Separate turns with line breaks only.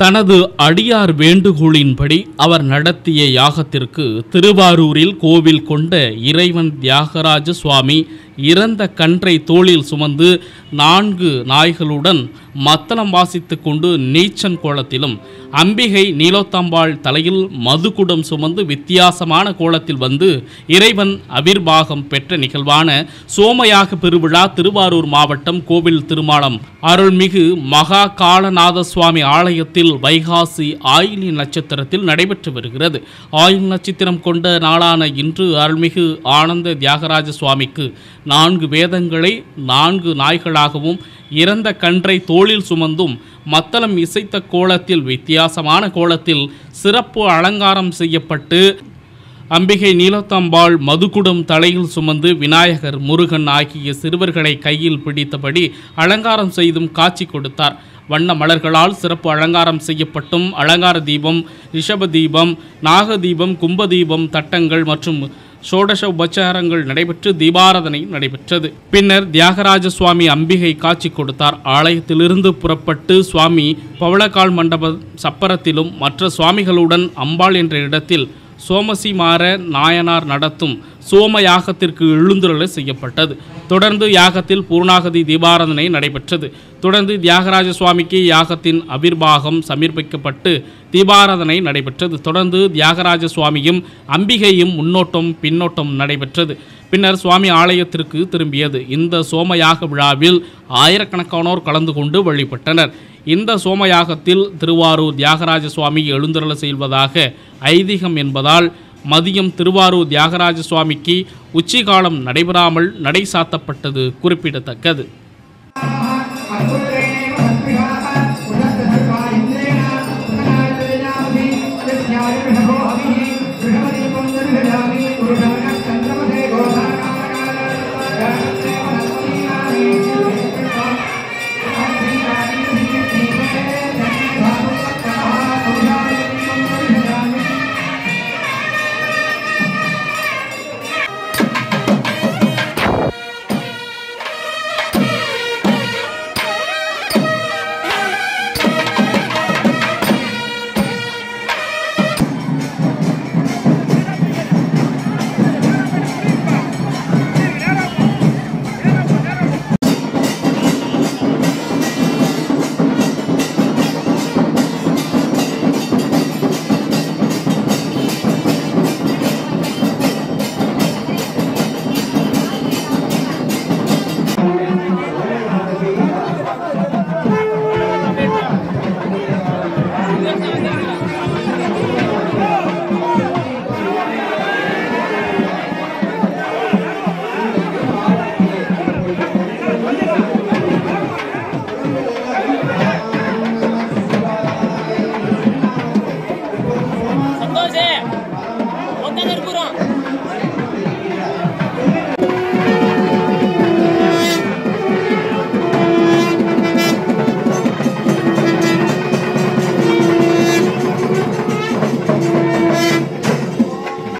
தனது அடியார் வேண்டுகோளின்படி அவர் நடத்திய யாகத்திற்கு திருவாரூரில் கோவில் கொண்ட இறைவன் தியாகராஜ சுவாமி இறந்த கன்றை தோளில் சுமந்து நான்கு நாய்களுடன் மத்தளம் வாசித்துக் கொண்டு நீச்சன் கோலத்திலும் அம்பிகை நீலோத்தம்பாள் தலையில் மதுகுடம் சுமந்து வித்தியாசமான கோலத்தில் வந்து இறைவன் அவிர்வாகம் பெற்ற நிகழ்வான சோமயாக பெருவிழா திருவாரூர் மாவட்டம் கோவில் திருமாலம் அருள்மிகு மகா காலநாத சுவாமி ஆலயத்தில் வைகாசி ஆயிலி நட்சத்திரத்தில் நடைபெற்று வருகிறது ஆயில் நட்சத்திரம் கொண்ட நாளான இன்று அருள்மிகு ஆனந்த தியாகராஜ சுவாமிக்கு நான்கு வேதங்களை நான்கு நாய்களாகவும் இறந்த கன்றை தோளில் சுமந்தும் மத்தளம் இசைத்த கோலத்தில் வித்தியாசமான கோலத்தில் சிறப்பு அலங்காரம் செய்யப்பட்டு அம்பிகை நீலத்தம்பாள் மதுகுடம் தலையில் சுமந்து விநாயகர் முருகன் ஆகிய சிறுவர்களை கையில் பிடித்தபடி அலங்காரம் செய்தும் காட்சி கொடுத்தார் வண்ண மலர்களால் சிறப்பு அலங்காரம் செய்யப்பட்டும் அலங்கார தீபம் ரிஷப தீபம் நாக தீபம் கும்ப தீபம் தட்டங்கள் மற்றும் ஷோடச உபச்சாரங்கள் நடைபெற்று தீபாராதனை நடைபெற்றது பின்னர் தியாகராஜ சுவாமி அம்பிகை காட்சி கொடுத்தார் ஆலயத்திலிருந்து புறப்பட்டு சுவாமி பவளக்கால் மண்டப சப்பரத்திலும் மற்ற சுவாமிகளுடன் அம்பாள் என்ற இடத்தில் சோமசிமார நாயனார் நடத்தும் சோம யாகத்திற்கு எழுந்துருளை செய்யப்பட்டது தொடர்ந்து யாகத்தில் பூர்ணாகதி தீபாராதனை நடைபெற்றது தொடர்ந்து தியாகராஜ சுவாமிக்கு யாகத்தின் அபிர்வாகம் சமர்ப்பிக்கப்பட்டு தீபாராதனை நடைபெற்றது தொடர்ந்து தியாகராஜ சுவாமியும் அம்பிகையும் முன்னோட்டம் பின்னோட்டம் நடைபெற்றது பின்னர் சுவாமி ஆலயத்திற்கு திரும்பியது இந்த சோமயாக விழாவில் ஆயிரக்கணக்கானோர் கலந்து கொண்டு வழிபட்டனர் இந்த சோமயாகத்தில் திருவாரூர் தியாகராஜ சுவாமி எழுந்தருள செய்வதாக ஐதீகம் என்பதால் மதியம் திருவாரூர் தியாகராஜ சுவாமிக்கு உச்சிகாலம் நடைபெறாமல் நடை சாத்தப்பட்டது குறிப்பிடத்தக்கது
அற்புத